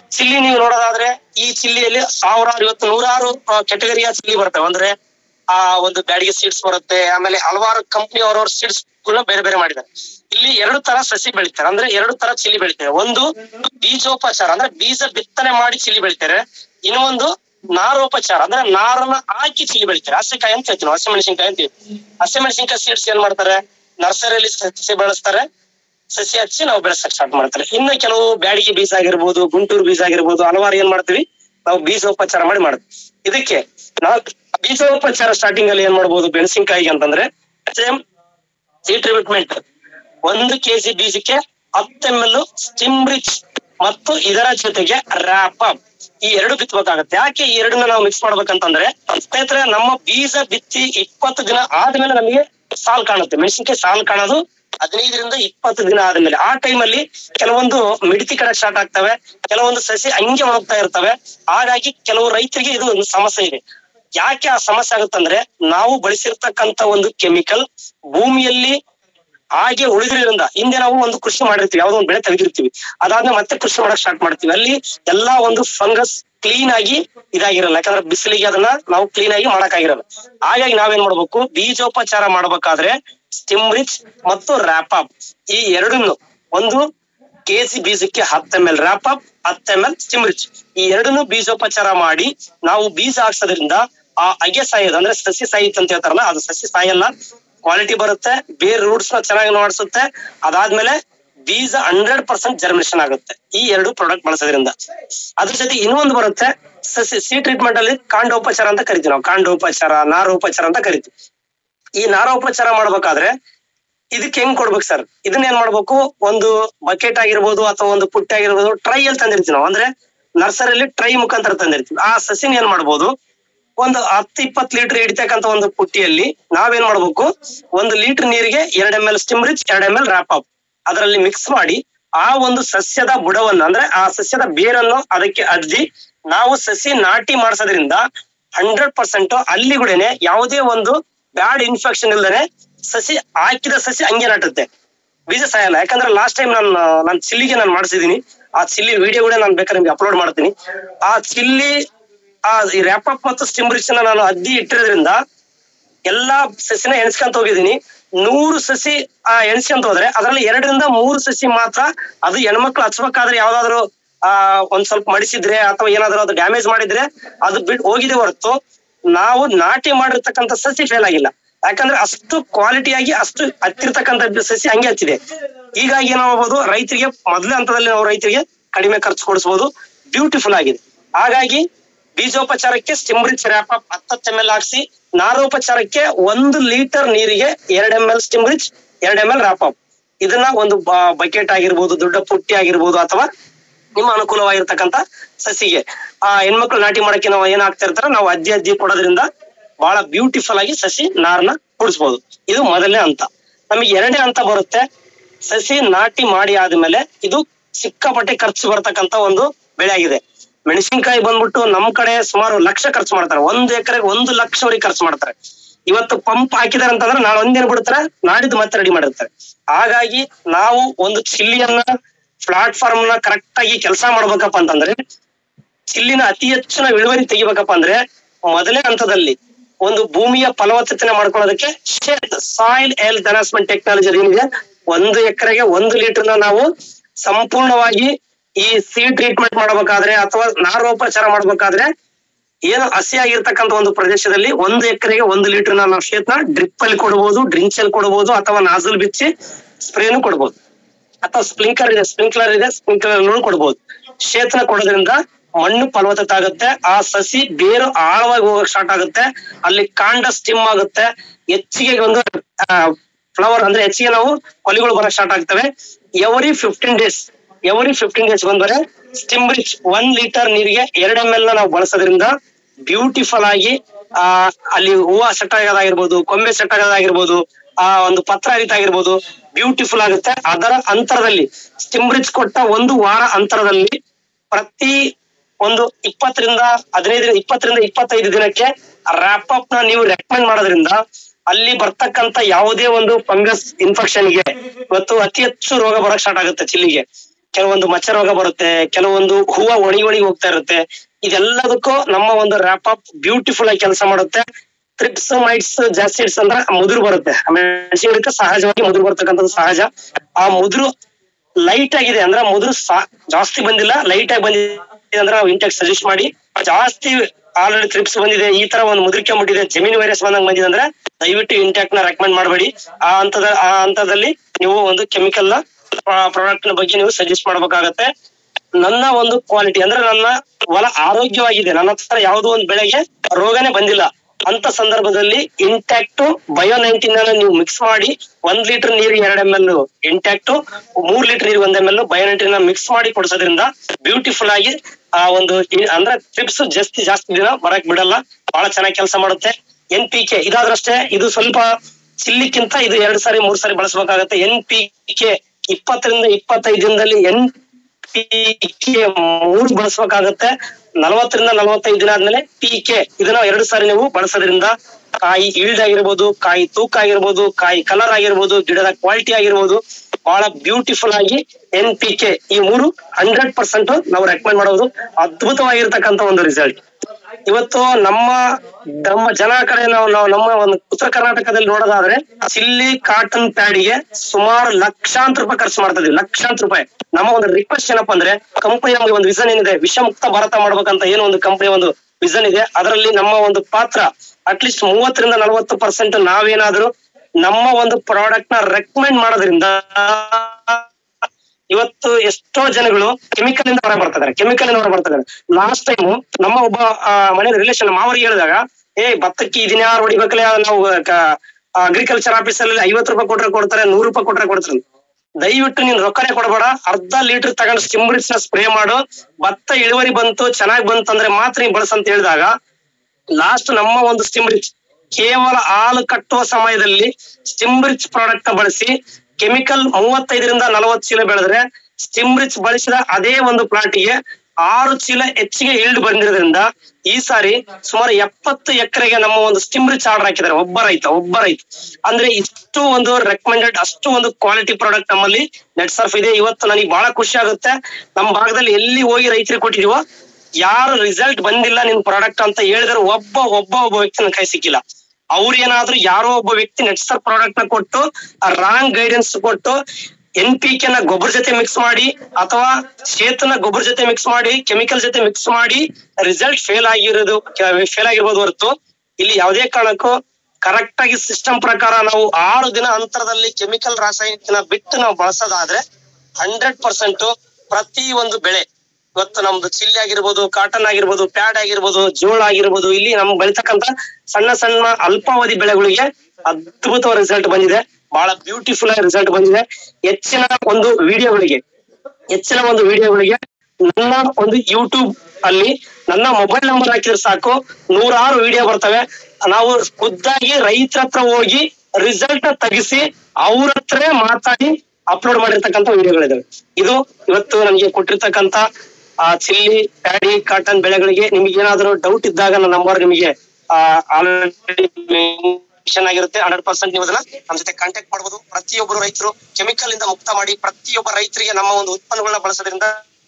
chilli ನೀವು ನೋಡೋದಾದ್ರೆ ಈ ಚಿಲ್ಲಿಯಲ್ಲಿ ಸಾವಿರಾರು ಇವತ್ತು ನೂರಾರು ಕೆಟಗರಿಯ ಚಿಲ್ಲಿ ಬರ್ತವೆ ಅಂದ್ರೆ ಆ ಒಂದು ಬ್ಯಾಡಿಗೆ ಸೀಡ್ಸ್ ಬರುತ್ತೆ ಆಮೇಲೆ ಹಲವಾರು ಕಂಪ್ನಿ ಅವರವ್ರ ಸೀಡ್ಸ್ ಗಳನ್ನ ಬೇರೆ ಬೇರೆ ಮಾಡಿದ್ದಾರೆ ಇಲ್ಲಿ ಎರಡು ತರ ಸಸಿ ಬೆಳಿತಾರೆ ಅಂದ್ರೆ ಎರಡು ತರ ಚಿಲ್ಲಿ ಬೆಳಿತಾರೆ ಒಂದು ಬೀಜೋಪಚಾರ ಅಂದ್ರೆ ಬೀಜ ಬಿತ್ತನೆ ಮಾಡಿ ಚಿಲ್ಲಿ ಬೆಳಿತಾರೆ ಇನ್ನೊಂದು ನಾರೋಪಚಾರ ಅಂದ್ರೆ ನಾರನ್ನ ಹಾಕಿ ಚಿಲ್ಲಿ ಬೆಳಿತಾರೆ ಹಸಿಕಾಯಿ ಅಂತ ಹೇಳ್ತೀವಿ ನಾವು, ಹಸಿಮೆಣಸಿನ್ಕಾಯಿ ಅಂತೀವಿ ಹಸಿಮೆಣಸಿನ್ಕಾಯಿ ಸೀಡ್ಸ್ ಏನ್ ಮಾಡ್ತಾರೆ ನರ್ಸರಿಯಲ್ಲಿ ಸಸಿ ಬೆಳೆಸ್ತಾರೆ ಸಸಿ ಹಚ್ಚಿ ನಾವು ಬೆಳೆಸಕ್ ಸ್ಟಾರ್ಟ್ ಮಾಡ್ತಾರೆ ಇನ್ನು ಕೆಲವು ಬ್ಯಾಡಿಗೆ ಬೀಜ ಆಗಿರ್ಬೋದು ಗುಂಟೂರು ಬೀಜ ಆಗಿರ್ಬೋದು ಹಲವಾರು ಏನ್ ಮಾಡ್ತೀವಿ ನಾವು ಬೀಜೋಪಚಾರ ಮಾಡಿ ಮಾಡ್ತೀವಿ ಇದಕ್ಕೆ ನಾವು ಬೀಜೋಪಚಾರ ಸ್ಟಾರ್ಟಿಂಗ್ ಅಲ್ಲಿ ಏನ್ ಮಾಡ್ಬೋದು ಮೆಣಸಿನ್ಕಾಯಿಗೆ ಅಂತಂದ್ರೆ ಸೇಮ್ ಸೀಡ್ ಟ್ರೀಟ್ಮೆಂಟ್ ಒಂದು ಕೆಜಿ ಬೀಜಕ್ಕೆ ಹತ್ತು ಎಂ ಎಲ್ ಸ್ಟಿಮ್ ರಿಚ್ ಮತ್ತು ಇದರ ಜೊತೆಗೆ ರ್ಯಾಪ್ ಈ ಎರಡು ಬಿತ್ತಬೇಕಾಗತ್ತೆ ಯಾಕೆ ಈ ಎರಡನ್ನ ನಾವು ಮಿಕ್ಸ್ ಮಾಡ್ಬೇಕಂತಂದ್ರೆ ಸ್ನೇಹಿತರೆ ನಮ್ಮ ಬೀಜ ಬಿತ್ತಿ ಇಪ್ಪತ್ತು ದಿನ ಆದ್ಮೇಲೆ ನಮಗೆ ಸಾಲ್ ಕಾಣುತ್ತೆ ಮೆಣಸಿನ್ಕಾಯಿ ಸಾಲ್ ಕಾಣೋದು ಹದಿನೈದರಿಂದ ಇಪ್ಪತ್ತು ದಿನ ಆದ್ಮೇಲೆ ಆ time ಅಲ್ಲಿ ಕೆಲವೊಂದು ಮಿಡತಿ ಕಡೆ ಸ್ಟಾರ್ಟ್ ಆಗ್ತವೆ ಕೆಲವೊಂದು ಸಸಿ ಹಂಗೆ ಒಣಗ್ತಾ ಇರ್ತವೆ ಹಾಗಾಗಿ ಕೆಲವು ರೈತರಿಗೆ ಇದು ಒಂದು ಸಮಸ್ಯೆ ಇದೆ ಯಾಕೆ ಆ ಸಮಸ್ಯೆ ಆಗುತ್ತಂದ್ರೆ ನಾವು ಬಳಸಿರ್ತಕ್ಕಂತ ಒಂದು ಕೆಮಿಕಲ್ ಭೂಮಿಯಲ್ಲಿ ಹಾಗೆ ಉಳಿದ್ರಿಂದ ಹಿಂದೆ ನಾವು ಒಂದು ಕೃಷಿ ಮಾಡಿರ್ತೀವಿ ಯಾವ್ದೋ ಒಂದು ಬೆಳೆ ತೆಗೆದಿರ್ತೀವಿ ಅದಾದ್ಮೇಲೆ ಮತ್ತೆ ಕೃಷಿ ಮಾಡಕ್ ಸ್ಟಾರ್ಟ್ ಮಾಡ್ತೀವಿ ಅಲ್ಲಿ ಎಲ್ಲಾ ಒಂದು ಫಂಗಸ್ ಕ್ಲೀನ್ ಆಗಿ ಇದಾಗಿರಲ್ಲ ಯಾಕಂದ್ರೆ ಬಿಸಿಲಿಗೆ ಅದನ್ನ ನಾವು ಕ್ಲೀನ್ ಆಗಿ ಮಾಡಕ್ಕಾಗಿರಲ್ಲ ಹಾಗಾಗಿ ನಾವೇನ್ ಮಾಡ್ಬೇಕು ಬೀಜೋಪಚಾರ ಮಾಡ್ಬೇಕಾದ್ರೆ ಸ್ಟಿಮ್ ರಿಚ್ ಮತ್ತು ರ್ಯಾಪ್ ಅಪ್ ಈ ಎರಡನ್ನು ಒಂದು ಕೆಜಿ ಬೀಜಕ್ಕೆ ಹತ್ತು ಎಂ ಎಲ್ ರ್ಯಾಪ್ ಅಪ್ ಹತ್ತು ಎಂ ಎಲ್ ಸ್ಟಿಮ್ ರಿಚ್ ಈ ಎರಡನ್ನು ಬೀಜೋಪಚಾರ ಮಾಡಿ ನಾವು ಬೀಜ ಹಾಕ್ಸೋದ್ರಿಂದ ಆ ಅಗೆ ಸಾಯೋದು ಅಂದ್ರೆ ಸಸಿ ಸಾಯಿತ್ ಅಂತ ಹೇಳ್ತಾರಲ್ಲ ಅದು ಸಸಿ ಸಾಯಲ್ಲ ಕ್ವಾಲಿಟಿ ಬರುತ್ತೆ ಬೇರೆ ರೂಟ್ಸ್ ನ ಚೆನ್ನಾಗಿ ಮಾಡಿಸುತ್ತೆ ಅದಾದ್ಮೇಲೆ ಬೀಜ ಹಂಡ್ರೆಡ್ ಪರ್ಸೆಂಟ್ ಜರ್ಮಿನೇಷನ್ ಆಗುತ್ತೆ ಈ ಎರಡು ಪ್ರಾಡಕ್ಟ್ ಬಳಸೋದ್ರಿಂದ ಅದ್ರ ಜೊತೆ ಇನ್ನೊಂದು ಬರುತ್ತೆ ಸಸಿ ಸಿ ಟ್ರೀಟ್ಮೆಂಟ್ ಅಲ್ಲಿ ಕಾಂಡೋಪಚಾರ ಅಂತ ಕರಿತೀವಿ ನಾವು ಕಾಂಡೋಪಚಾರ ನಾರೋಪಚಾರ ಅಂತ ಕರಿತೀವಿ ಈ ನಾರೋಪಚಾರ ಮಾಡ್ಬೇಕಾದ್ರೆ ಇದಕ್ಕೆ ಹೆಂಗ್ ಕೊಡ್ಬೇಕು ಸರ್ ಇದನ್ನ ಏನ್ ಮಾಡ್ಬೇಕು ಒಂದು ಬಕೆಟ್ ಆಗಿರ್ಬೋದು ಅಥವಾ ಒಂದು ಪುಟ್ಟಿ ಆಗಿರ್ಬೋದು ಟ್ರೈ ಅಲ್ಲಿ ತಂದಿರ್ತೀವಿ ನಾವು ಅಂದ್ರೆ ನರ್ಸರಿಯಲ್ಲಿ ಟ್ರೈ ಮುಖಾಂತರ ತಂದಿರ್ತೀವಿ ಆ ಸಸಿನ ಏನ್ ಮಾಡ್ಬೋದು ಒಂದು ಹತ್ತು ಇಪ್ಪತ್ತು ಲೀಟರ್ ಹಿಡಿತಕ್ಕಂತ ಒಂದು ಪುಟ್ಟಿಯಲ್ಲಿ ನಾವೇನ್ ಮಾಡ್ಬೇಕು ಒಂದು ಲೀಟರ್ ನೀರಿಗೆ ಎರಡ್ ಎಂ ಎಲ್ ಸ್ಟಿಮ್ ರಿಚ್ ಎರಡ್ ಎಂ ಎಲ್ ರ್ಯಾಪ್ ಅಪ್ ಅದರಲ್ಲಿ ಮಿಕ್ಸ್ ಮಾಡಿ ಆ ಒಂದು ಸಸ್ಯದ ಬುಡವನ್ನು ಅಂದ್ರೆ ಆ ಸಸ್ಯದ ಬೇರನ್ನು ಅದಕ್ಕೆ ಅದ್ದಿ ನಾವು ಸಸಿ ನಾಟಿ ಮಾಡಿಸೋದ್ರಿಂದ ಹಂಡ್ರೆಡ್ ಪರ್ಸೆಂಟ್ ಅಲ್ಲಿ ಕೂಡನೆ ಯಾವುದೇ ಒಂದು ಬ್ಯಾಡ್ ಇನ್ಫೆಕ್ಷನ್ ಇಲ್ದೇನೆ ಸಸಿ ಹಾಕಿದ ಸಸಿ ಹಂಗೆ ನಾಟುತ್ತೆ ಬೀಜ ಸಾಯಲ್ಲ ಯಾಕಂದ್ರೆ ಲಾಸ್ಟ್ ಟೈಮ್ ನಾನು ನಾನು ಚಿಲ್ಲಿಗೆ ನಾನು ಮಾಡಿಸಿದೀನಿ ಆ ಚಿಲ್ಲಿ ವಿಡಿಯೋ ಕೂಡ ನಾನು ಬೇಕಾದ್ರೆ ನಿಮ್ಗೆ ಅಪ್ಲೋಡ್ ಮಾಡ್ತೀನಿ ಆ ಚಿಲ್ಲಿ ಆ ಈ ರ್ಯಾಪ್ ಅಪ್ ಮತ್ತು ಸ್ಟಿಮ್ ರಿಚ್ ನಾನು ಅದ್ದಿ ಇಟ್ಟಿರೋದ್ರಿಂದ ಎಲ್ಲಾ ಸಸಿನ ಎಣಿಸ್ಕೊಂತ ಹೋಗಿದ್ದೀನಿ ನೂರು ಸಸಿ ಆ ಎಣಿಸ್ಕೊಂತ ಹೋದ್ರೆ ಅದರಲ್ಲಿ ಎರಡರಿಂದ ಮೂರು ಸಸಿ ಮಾತ್ರ ಅದು ಹೆಣ್ಮಕ್ಳು ಹಚ್ಬೇಕಾದ್ರೆ ಯಾವ್ದಾದ್ರು ಆ ಒಂದ್ ಸ್ವಲ್ಪ ಮಡಿಸಿದ್ರೆ ಅಥವಾ ಏನಾದ್ರು ಅದು ಡ್ಯಾಮೇಜ್ ಮಾಡಿದ್ರೆ ಅದು ಬಿಟ್ ಹೋಗಿದೆ ಹೊರತು ನಾವು ನಾಟಿ ಮಾಡಿರ್ತಕ್ಕಂಥ ಸಸಿ ಫೇಲ್ ಆಗಿಲ್ಲ ಯಾಕಂದ್ರೆ ಅಷ್ಟು ಕ್ವಾಲಿಟಿಯಾಗಿ ಅಷ್ಟು ಹತ್ತಿರ್ತಕ್ಕಂಥ ಸಸಿ ಹಂಗೆ ಹತ್ತಿದೆ ಹೀಗಾಗಿ ಏನಾಗಬಹುದು ರೈತರಿಗೆ ಮೊದಲೇ ಹಂತದಲ್ಲಿ ನಾವು ರೈತರಿಗೆ ಕಡಿಮೆ ಖರ್ಚು ಕೊಡಿಸಬಹುದು ಬ್ಯೂಟಿಫುಲ್ ಆಗಿದೆ ಹಾಗಾಗಿ ಬೀಜೋಪಚಾರಕ್ಕೆ ಸ್ಟಿಮ್ರಿಚ್ ರ್ಯಾಪ್ ಅಪ್ ಹತ್ತತ್ತು ಎಂ ಎಲ್ ಹಾಕ್ಸಿ ನಾರೋಪಚಾರಕ್ಕೆ ಒಂದು ಲೀಟರ್ ನೀರಿಗೆ ಎರಡ್ ಎಂ ಎಲ್ ಸ್ಟಿಮ್ರಿಚ್ ಎರಡ್ ಎಂ ಎಲ್ ರ್ಯಾಪ್ ಅಪ್ ಇದನ್ನ ಒಂದು ಬಕೆಟ್ ಆಗಿರ್ಬೋದು ದೊಡ್ಡ ಪುಟ್ಟಿ ಆಗಿರ್ಬೋದು ಅಥವಾ ನಿಮ್ಮ ಅನುಕೂಲವಾಗಿರ್ತಕ್ಕಂತ ಸಸಿಗೆ ಆ ಹೆಣ್ಮಕ್ಳು ನಾಟಿ ಮಾಡಕ್ಕೆ ನಾವು ಏನ್ ಹಾಕ್ತಾ ಇರ್ತಾರ ನಾವು ಅಜ್ಜಿ ಅಜ್ಜಿ ಕೊಡೋದ್ರಿಂದ ಬಹಳ ಬ್ಯೂಟಿಫುಲ್ ಆಗಿ ಸಸಿ ನಾರನ್ನ ಕುಡಿಸ್ಬೋದು ಇದು ಮೊದಲನೇ ಹಂತ ನಮಗೆ ಎರಡನೇ ಹಂತ ಬರುತ್ತೆ ಸಸಿ ನಾಟಿ ಮಾಡಿ ಆದ್ಮೇಲೆ ಇದು ಸಿಕ್ಕಾಪಟ್ಟೆ ಖರ್ಚು ಬರ್ತಕ್ಕಂತ ಒಂದು ಬೆಳೆ ಆಗಿದೆ ಮೆಣಸಿನಕಾಯಿ ಬಂದ್ಬಿಟ್ಟು ನಮ್ ಕಡೆ ಸುಮಾರು ಲಕ್ಷ ಖರ್ಚು ಮಾಡ್ತಾರೆ ಒಂದು ಎಕರೆಗೆ ಒಂದು ಲಕ್ಷವರೆಗೆ ಖರ್ಚು ಮಾಡ್ತಾರೆ ಇವತ್ತು ಪಂಪ್ ಹಾಕಿದಾರೆ ಅಂತಂದ್ರೆ ನಾಳೆ ಒಂದಿನ ಬಿಡ್ತಾರೆ ನಾಡಿದ್ದು ಮತ್ತೆ ರೆಡಿ ಮಾಡಿರ್ತಾರೆ ಹಾಗಾಗಿ ನಾವು ಒಂದು ಚಿಲ್ಲಿಯನ್ನ ಪ್ಲಾಟ್ಫಾರ್ಮ್ ನ ಕರೆಕ್ಟ್ ಆಗಿ ಕೆಲಸ ಮಾಡ್ಬೇಕಪ್ಪ ಅಂತಂದ್ರೆ ಚಿಲ್ಲಿನ ಅತಿ ಹೆಚ್ಚಿನ ಇಳುವರಿ ತೆಗಿಬೇಕಪ್ಪ ಅಂದ್ರೆ ಮೊದಲನೇ ಹಂತದಲ್ಲಿ ಒಂದು ಭೂಮಿಯ ಫಲವತ್ತತೆನ ಮಾಡ್ಕೊಳ್ಳೋದಕ್ಕೆ ಸಾಯಿಲ್ ಹೆಲ್ತ್ ಅನಾಸ್ಮೆಂಟ್ ಟೆಕ್ನಾಲಜಿ ಏನಿದೆ ಒಂದು ಎಕರೆಗೆ ಒಂದು ಲೀಟರ್ನ ನಾವು ಸಂಪೂರ್ಣವಾಗಿ ಈ ಸೀಡ್ ಟ್ರೀಟ್ಮೆಂಟ್ ಮಾಡಬೇಕಾದ್ರೆ ಅಥವಾ ನಾರೋಪಚಾರ ಮಾಡ್ಬೇಕಾದ್ರೆ ಏನು ಹಸಿಯಾಗಿರ್ತಕ್ಕಂಥ ಒಂದು ಪ್ರದೇಶದಲ್ಲಿ ಒಂದು ಎಕರೆಗೆ ಒಂದು ಲೀಟರ್ ನಾವು ಶೇತ್ನ ಡ್ರಿಪ್ ಅಲ್ಲಿ ಕೊಡಬಹುದು ಡ್ರಿಂಕ್ಸ್ ಅಲ್ಲಿ ಕೊಡಬಹುದು ಅಥವಾ ನಾಜಲ್ ಬಿಚ್ಚಿ ಸ್ಪ್ರೇನು ಕೊಡಬಹುದು ಅಥವಾ ಸ್ಪ್ರಿಂಕ್ಲರ್ ಇದೆ ಸ್ಪ್ರಿಂಕ್ಲರ್ ಇದೆ ಸ್ಪ್ರಿಂಕ್ಲರ್ ಕೊಡಬಹುದು ಶೇತನ ಕೊಡೋದ್ರಿಂದ ಮಣ್ಣು ಫಲವತ್ತತೆ ಆಗುತ್ತೆ ಆ ಸಸಿ ಬೇರು ಆಳವಾಗಿ ಹೋಗಕ್ ಸ್ಟಾರ್ಟ್ ಆಗುತ್ತೆ ಅಲ್ಲಿ ಕಾಂಡ ಸ್ಟಿಮ್ ಆಗುತ್ತೆ ಹೆಚ್ಚಿಗೆ ಒಂದು ಫ್ಲವರ್ ಅಂದ್ರೆ ಹೆಚ್ಚಿಗೆ ನಾವು ಕೊಲಿಗಳು ಬರಕ್ ಸ್ಟಾರ್ಟ್ ಆಗ್ತವೆ every fifteen days every fifteen days ಬಂದ್ರೆ ಸ್ಟಿಮ್ ರಿಚ್ ಒನ್ ಲೀಟರ್ ನೀರಿಗೆ ಎರಡ್ ಎಂ ಎಲ್ ನಾವು ಬಳಸೋದ್ರಿಂದ ಬ್ಯೂಟಿಫುಲ್ ಆಗಿ ಆ ಅಲ್ಲಿ ಹೂವ ಸೆಟ್ ಆಗೋದಾಗಿರ್ಬೋದು ಕೊಂಬೆ ಸೆಟ್ ಆಗೋದಾಗಿರ್ಬೋದು ಆ ಒಂದು ಪತ್ರ ಹರಿತಾಗಿರ್ಬೋದು ಬ್ಯೂಟಿಫುಲ್ ಆಗುತ್ತೆ ಅದರ ಅಂತರದಲ್ಲಿ ಸ್ಟಿಮ್ ರಿಚ್ ಕೊಟ್ಟ ಒಂದು ವಾರ ಅಂತರದಲ್ಲಿ ಪ್ರತಿ ಒಂದು ಇಪ್ಪತ್ತರಿಂದ ಹದಿನೈದರಿಂದ ಇಪ್ಪತ್ತರಿಂದ ಇಪ್ಪತ್ತೈದು ದಿನಕ್ಕೆ ರ್ಯಾಪ್ ಅಪ್ ನ ನೀವು ರೆಕಮೆಂಡ್ ಮಾಡೋದ್ರಿಂದ ಅಲ್ಲಿ ಬರ್ತಕ್ಕಂತ ಯಾವುದೇ ಒಂದು ಫಂಗಸ್ ಇನ್ಫೆಕ್ಷನ್ ಗೆ ಇವತ್ತು ಅತಿ ಹೆಚ್ಚು ರೋಗ ಬರಕ್ ಸ್ಟಾರ್ಟ್ ಆಗುತ್ತೆ ಚಿಲ್ಲಿಗೆ ಕೆಲವೊಂದು ಮಚ್ಚ ರೋಗ ಬರುತ್ತೆ ಕೆಲವೊಂದು ಹೂವ ಒಣಗಿ ಒಣಗಿ ಹೋಗ್ತಾ ಇರುತ್ತೆ ಇದೆಲ್ಲದಕ್ಕೂ ನಮ್ಮ ಒಂದು ರ್ಯಾಪ್ ಅಪ್ ಬ್ಯೂಟಿಫುಲ್ ಆಗಿ ಕೆಲಸ ಮಾಡುತ್ತೆ ಟ್ರಿಪ್ಸ್ ಮೈಟ್ಸ್ ಜಾಸ್ಟಿಡ್ಸ್ ಅಂದ್ರ ಮುದುರು ಬರುತ್ತೆ ಮೆಣಸಿನ ಗಿಡಕ್ಕೆ ಸಹಜವಾಗಿ ಮುದುರು ಬರ್ತಕ್ಕಂಥದ್ದು ಸಹಜ ಆ ಮುದುರು ಲೈಟ್ ಆಗಿದೆ ಅಂದ್ರೆ ಮುದುರು ಸಾ- ಜಾಸ್ತಿ ಬಂದಿಲ್ಲ ಲೈಟ್ ಆಗಿ ಬಂದಿದೆ ಅಂದ್ರೆ ನಾವು ಇಂಟೆಕ್ಟ್ ಸಜೆಸ್ಟ್ ಮಾಡಿ ಜಾಸ್ತಿ ಆಲ್ರೆಡಿ ಟ್ರಿಪ್ಸ್ ಬಂದಿದೆ ಈ ತರ ಒಂದು ಮುದ್ರಿಕೊಂಡ್ಬಿಟ್ಟಿದೆ ಜಮೀನ್ ವೈರಸ್ ಬಂದಂಗ್ ಬಂದಿದೆ ಅಂದ್ರೆ ದಯವಿಟ್ಟು ಇಂಟ್ಯಾಕ್ಟ್ ನ ರೆಕಮೆಂಡ್ ಮಾಡಬೇಡಿ ಆ ಹಂತದ ಆ ಹಂತದಲ್ಲಿ ನೀವು ಒಂದು ಕೆಮಿಕಲ್ ನ ಪ್ರಾಡಕ್ಟ್ ನ ಬಗ್ಗೆ ನೀವು ಸಜೆಸ್ಟ್ ಮಾಡ್ಬೇಕಾಗತ್ತೆ ನನ್ನ ಒಂದು ಕ್ವಾಲಿಟಿ ಅಂದ್ರೆ ನನ್ನ ಹೊಲ ಆರೋಗ್ಯವಾಗಿದೆ ನನ್ನ ಹತ್ರ ಯಾವುದೋ ಒಂದು ಬೆಳೆಗೆ ರೋಗನೇ ಬಂದಿಲ್ಲ ಅಂತ ಸಂದರ್ಭದಲ್ಲಿ ಇಂಟ್ಯಾಕ್ಟ್ ಬಯೋ ನೈನ್ಟೀನ್ ಅನ್ನ ನೀವು ಮಿಕ್ಸ್ ಮಾಡಿ ಒಂದ್ ಲೀಟರ್ ನೀರು ಎರಡ್ ಎಂ ಎಲ್ ಇಂಟ್ಯಾಕ್ಟ್ ಮೂರ್ ಲೀಟರ್ ನೀರು ಒಂದ್ M L bio nineteen mix ಮಾಡಿ ಕೊಡ್ಸೋದ್ರಿಂದ ಬ್ಯೂಟಿಫುಲ್ ಆಗಿ ಆ ಒಂದು ಇ- ಅಂದ್ರೆ ಟ್ರಿಪ್ಸ್ ಜಾಸ್ತಿ ಜಾಸ್ತಿ ದಿನ ಬರಕ್ ಬಿಡಲ್ಲ ಬಹಳ ಚೆನ್ನಾಗಿ ಕೆಲಸ ಮಾಡುತ್ತೆ ಎನ್ ಪಿ ಕೆ ಇದಾದ್ರಷ್ಟೇ ಇದು ಸ್ವಲ್ಪ ಚಿಲ್ಲಿಕ್ಕಿಂತ ಇದು ಎರಡ್ ಸಾರಿ ಮೂರ್ ಸಾರಿ ಬಳಸಬೇಕಾಗತ್ತೆ ಎನ್ ಪಿ ಕೆ ಇಪ್ಪತ್ತರಿಂದ ಇಪ್ಪತ್ತೈದು ದಿನದಲ್ಲಿ ಎನ್ ಪಿ ಕೆ ಮೂರು ಬಳಸಬೇಕಾಗತ್ತೆ ನಲವತ್ತರಿಂದ ನಲವತ್ತೈದು ದಿನ ಆದ್ಮೇಲೆ ಪಿ ಕೆ ಇದನ್ನ ಎರಡು ಸಾರಿ ನೀವು ಬಳಸೋದ್ರಿಂದ ಕಾಯಿ ಈಲ್ಡ್ ಆಗಿರ್ಬೋದು ಕಾಯಿ ತೂಕ ಆಗಿರ್ಬೋದು ಕಾಯಿ ಕಲರ್ ಆಗಿರ್ಬೋದು ಗಿಡದ ಕ್ವಾಲಿಟಿ ಆಗಿರ್ಬೋದು ಬಹಳ ಬ್ಯೂಟಿಫುಲ್ ಆಗಿ ಎನ್ ಪಿ ಕೆ ಈ ಮೂರು ಹಂಡ್ರೆಡ್ ಪರ್ಸೆಂಟ್ ನಾವು ರೆಕಮೆಂಡ್ ಮಾಡೋದು ಅದ್ಭುತವಾಗಿರ್ತಕ್ಕಂಥ ಒಂದು ರಿಸಲ್ಟ್ ಇವತ್ತು ನಮ್ಮ ನಮ್ಮ ಜನ ಕಡೆ ನಾವು ನಾವು ನಮ್ಮ ಒಂದು ಉತ್ತರ ಕರ್ನಾಟಕದಲ್ಲಿ ನೋಡೋದಾದ್ರೆ ಚಿಲ್ಲಿ ಕಾಟನ್ ಪ್ಯಾಡಿಗೆ ಸುಮಾರು ಲಕ್ಷಾಂತರ ರೂಪಾಯಿ ಖರ್ಚು ಮಾಡ್ತಾ ಇದೀವಿ ಲಕ್ಷಾಂತರ ರೂಪಾಯಿ ನಮ್ಮ ಒಂದು ರಿಕ್ವೆಸ್ಟ್ ಏನಪ್ಪಾ ಅಂದ್ರೆ ಕಂಪನಿ ನಮಗೆ ಒಂದು ವಿಷನ್ ಏನಿದೆ ವಿಷಮುಕ್ತ ಭಾರತ ಮಾಡ್ಬೇಕಂತ ಏನೋ ಒಂದು ಕಂಪನಿ ಒಂದು ವಿಷನ್ ಇದೆ ಅದರಲ್ಲಿ ನಮ್ಮ ಒಂದು ಪಾತ್ರ ಅಟ್ಲೀಸ್ಟ್ ಮೂವತ್ತರಿಂದ ನಲವತ್ತು ಪರ್ಸೆಂಟ್ ನಾವೇನಾದ್ರೂ ನಮ್ಮ ಒಂದು ಪ್ರಾಡಕ್ಟ್ ನ ರೆಕಮೆಂಡ್ ಮಾಡೋದ್ರಿಂದ ಇವತ್ತು ಎಷ್ಟೋ ಜನಗಳು ಕೆಮಿಕಲ್ ಇಂದ ಹೊರ ಬರ್ತಿದ್ದಾರೆ ಕೆಮಿಕಲ್ ಇಂದ ಹೊರ ಬರ್ತಿದ್ದಾರೆ ಲಾಸ್ಟ್ ಟೈಮ್ ನಮ್ಮ ಒಬ್ಬ ಆ, ಮನೆ ರಿಲೇಷನ್ ಮಾವರಿಗೆ ಹೇಳಿದಾಗ ಏ ಭತ್ತಕ್ಕೆ ಇದನ್ನ ಯಾರು ಹೊಡಿಬೇಕಲ್ಲ ನಾವು ಅಗ್ರಿಕಲ್ಚರ್ ಆಫೀಸ್ ಅಲ್ಲಿ ಐವತ್ತು ರೂಪಾಯಿ ಕೊಟ್ರೆ ಕೊಡ್ತಾರೆ ನೂರು ರೂಪಾಯಿ ಕೊಟ್ರೆ ಕೊಡ್ತಾರೆ ದಯವಿಟ್ಟು ನೀನ್ ರೊಕ್ಕನೇ ಕೊಡಬೇಡ ಅರ್ಧ ಲೀಟರ್ ತಗೊಂಡು ಸ್ಟಿಮ್ರಿಟ್ಸ್ ನ ಸ್ಪ್ರೇ ಮಾಡು ಭತ್ತ ಇಳುವರಿ ಬಂತು ಚೆನ್ನಾಗಿ ಬಂತಂದ್ರೆ ಮಾತ್ರ ನೀನ್ ಬಳಸಂತ ಹೇಳಿದಾಗ ಲಾಸ್ಟ್ ನಮ್ಮ ಒಂದು ಸ್ಟಿಮ್ರಿಚ್ ಕೇವಲ ಹಾಲು ಕಟ್ಟುವ ಸಮಯದಲ್ಲಿ ಸ್ಟಿಮ್ರಿಚ್ ಪ್ರಾಡಕ್ಟ್ ನ ಬಳಸಿ ಕೆಮಿಕಲ್ ಮೂವತ್ತೈದರಿಂದ ನಲವತ್ತು ಚೀಲ ಬೆಳೆದ್ರೆ ಸ್ಟಿಮ್ರಿಚ್ ಬಳಸಿದ ಅದೇ ಒಂದು ಪ್ಲಾಟಿಗೆ ಆರು ಚೀಲ ಹೆಚ್ಚಿಗೆ ಇಲ್ಡ್ ಬಂದಿರೋದ್ರಿಂದ ಈ ಸಾರಿ ಸುಮಾರು ಎಪ್ಪತ್ತು ಎಕರೆಗೆ ನಮ್ಮ ಒಂದು ಸ್ಟಿಮ್ರಿಚ್ ಆರ್ಡರ್ ಹಾಕಿದ್ದಾರೆ ಒಬ್ಬ ರೈತ ಒಬ್ಬ ರೈತ ಅಂದ್ರೆ ಇಷ್ಟು ಒಂದು ರೆಕಮೆಂಡೆಡ್ ಅಷ್ಟು ಒಂದು ಕ್ವಾಲಿಟಿ ಪ್ರಾಡಕ್ಟ್ ನಮ್ಮಲ್ಲಿ ನೆಟ್ ಸರ್ಫ್ ಇದೆ ಇವತ್ತು ನನಗೆ ಬಹಳ ಖುಷಿ ಆಗುತ್ತೆ ನಮ್ಮ ಭಾಗದಲ್ಲಿ ಎಲ್ಲಿ ಹೋಗಿ ರೈತರಿಗೆ ಕೊಟ್ಟಿದೀವೋ ಯಾರು ರಿಸಲ್ಟ್ ಬಂದಿಲ್ಲ ನಿನ್ ಪ್ರಾಡಕ್ಟ್ ಅಂತ ಹೇಳಿದ್ರೆ ಒಬ್ಬ ಒಬ್ಬ ಒಬ್ಬ ವ್ಯಕ್ತಿ ನನ್ನ ಕೈ ಸಿಕ್ಕಿಲ್ಲ ಅವ್ರೇನಾದ್ರೂ ಯಾರೋ ಒಬ್ಬ ವ್ಯಕ್ತಿ ನೆಟ್ಸರ್ ಪ್ರಾಡಕ್ಟ್ ನ ಕೊಟ್ಟು ರಾಂಗ್ ಗೈಡೆನ್ಸ್ ಕೊಟ್ಟು ಎನ್ ಪಿ ಕೆ ನ ಗೊಬ್ಬರ ಜೊತೆ ಮಿಕ್ಸ್ ಮಾಡಿ ಅಥವಾ ಶೇತನ ಗೊಬ್ಬರ ಜೊತೆ ಮಿಕ್ಸ್ ಮಾಡಿ ಕೆಮಿಕಲ್ ಜೊತೆ ಮಿಕ್ಸ್ ಮಾಡಿ ರಿಸಲ್ಟ್ ಫೇಲ್ ಆಗಿರೋದು ಫೇಲ್ ಆಗಿರ್ಬೋದು ಹೊರತು ಇಲ್ಲಿ ಯಾವುದೇ ಕಾರಣಕ್ಕೂ ಕರೆಕ್ಟ್ ಆಗಿ ಸಿಸ್ಟಮ್ ಪ್ರಕಾರ ನಾವು ಆರು ದಿನ ಅಂತರದಲ್ಲಿ ಕೆಮಿಕಲ್ ರಾಸಾಯನಿಕನ ಬಿಟ್ಟು ನಾವು ಬಳಸೋದಾದ್ರೆ ಹಂಡ್ರೆಡ್ ಪರ್ಸೆಂಟ್ ಪ್ರತಿ ಒಂದು ಬೆಳೆ ಇವತ್ತು ನಮ್ದು ಚಿಲ್ಲಿ ಆಗಿರ್ಬೋದು ಕಾಟನ್ ಆಗಿರ್ಬೋದು ಪ್ಯಾಡ್ ಆಗಿರ್ಬೋದು ಜೋಳ ಆಗಿರ್ಬೋದು ಇಲ್ಲಿ ನಮ್ಗೆ ಬೆಳಿತಕ್ಕಂತ ಸಣ್ಣ ಸಣ್ಣ ಅಲ್ಪಾವಧಿ ಬೆಳೆಗಳಿಗೆ ಅದ್ಭುತ ರಿಸಲ್ಟ್ ಬಂದಿದೆ ಬಹಳ ಬ್ಯೂಟಿಫುಲ್ ಆಗಿ ರಿಸಲ್ಟ್ ಬಂದಿದೆ ಹೆಚ್ಚಿನ ಒಂದು ವಿಡಿಯೋಗಳಿಗೆ ಹೆಚ್ಚಿನ ಒಂದು ವಿಡಿಯೋಗಳಿಗೆ ನನ್ನ ಒಂದು ಯೂಟ್ಯೂಬ್ ಅಲ್ಲಿ ನನ್ನ ಮೊಬೈಲ್ ನಂಬರ್ ಹಾಕಿದ್ರೆ ಸಾಕು ನೂರಾರು ವಿಡಿಯೋ ಬರ್ತವೆ ನಾವು ಖುದ್ದಾಗಿ ರೈತರ ಹತ್ರ ಹೋಗಿ ರಿಸಲ್ಟ್ ತೆಗಿಸಿ ಅವ್ರ ಹತ್ರ ಮಾತಾಡಿ ಅಪ್ಲೋಡ್ ಮಾಡಿರ್ತಕ್ಕಂಥ ವಿಡಿಯೋಗಳಿದಾವೆ ಇದು ಇವತ್ತು ನನಗೆ ಕೊಟ್ಟಿರ್ತಕ್ಕಂತ ಆ ಚಿಲ್ಲಿ ಪ್ಯಾಡಿ ಕಾಟನ್ ಬೆಳೆಗಳಿಗೆ ನಿಮ್ಗೆ ಏನಾದ್ರು ಡೌಟ್ ಇದ್ದಾಗ ನನ್ನ ನಂಬರ್ ನಿಮಗೆ ಆಲ್ರೆಡಿ ಮೆನ್ಷನ್ ಆಗಿರುತ್ತೆ ಹಂಡ್ರೆಡ್ ಪರ್ಸೆಂಟ್ ನೀವು ಅದನ್ನ ನಮ್ಮ ಜೊತೆ ಕಾಂಟ್ಯಾಕ್ಟ್ ಮಾಡಬಹುದು ಪ್ರತಿಯೊಬ್ಬರು ರೈತರು ಕೆಮಿಕಲ್ ಇಂದ ಮುಕ್ತ ಮಾಡಿ ಪ್ರತಿಯೊಬ್ಬ ರೈತರಿಗೆ ನಮ್ಮ ಒಂದು ಉತ್ಪನ್ನಗಳನ್ನ ಬಳಸೋದ್ರಿಂದ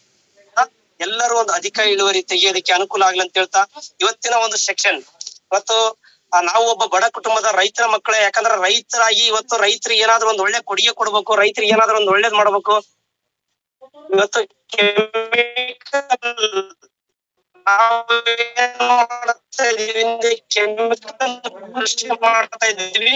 ಎಲ್ಲರೂ ಒಂದು ಅಧಿಕ ಇಳುವರಿ ತೆಗೆಯೋದಕ್ಕೆ ಅನುಕೂಲ ಆಗ್ಲಿ ಅಂತ ಹೇಳ್ತಾ ಇವತ್ತಿನ ಒಂದು ಸೆಕ್ಷನ್ ಇವತ್ತು ಆ, ನಾವು ಒಬ್ಬ ಬಡ ಕುಟುಂಬದ ರೈತರ ಮಕ್ಕಳೇ ಯಾಕಂದ್ರೆ ರೈತರಾಗಿ ಇವತ್ತು ರೈತರಿಗೆ ಏನಾದ್ರೂ ಒಂದು ಒಳ್ಳೆ ಕೊಡುಗೆ ಕೊಡ್ಬೇಕು ರೈತರಿಗೆ ಏನಾದ್ರೂ ಒಂದು ಒಳ್ಳೇದ್ ಮಾಡ್ಬೇಕು ಇವತ್ತು chemical ನಾವು ಏನ್ ಮಾಡ್ತಾ ಇದೀವಿ ಅಂದ್ರೆ chemical ಕೃಷಿ ಮಾಡ್ತಾ ಇದೀವಿ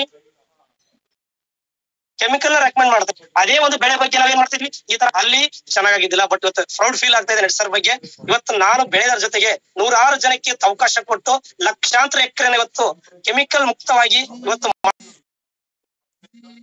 ಕೆಮಿಕಲ್ ರೆಕಮೆಂಡ್ ಮಾಡ್ತೀವಿ ಅದೇ ಒಂದು ಬೆಳೆ ಬಗ್ಗೆ ನಾವೇನ್ ಮಾಡ್ತಿದ್ವಿ ಈ ತರ ಅಲ್ಲಿ ಚೆನ್ನಾಗಿದ್ದಿಲ್ಲ ಬಟ್ ಇವತ್ತು ಪ್ರೌಡ್ ಫೀಲ್ ಆಗ್ತಾ ಇದೆ ನೆಟ್ಸರ್ ಬಗ್ಗೆ ಇವತ್ತು ನಾನು ಬೆಳೆದರ ಜೊತೆಗೆ ನೂರಾರು ಜನಕ್ಕೆ ಅವಕಾಶ ಕೊಟ್ಟು ಲಕ್ಷಾಂತರ ಎಕರೆ ಇವತ್ತು ಕೆಮಿಕಲ್ ಮುಕ್ತವಾಗಿ ಇವತ್ತು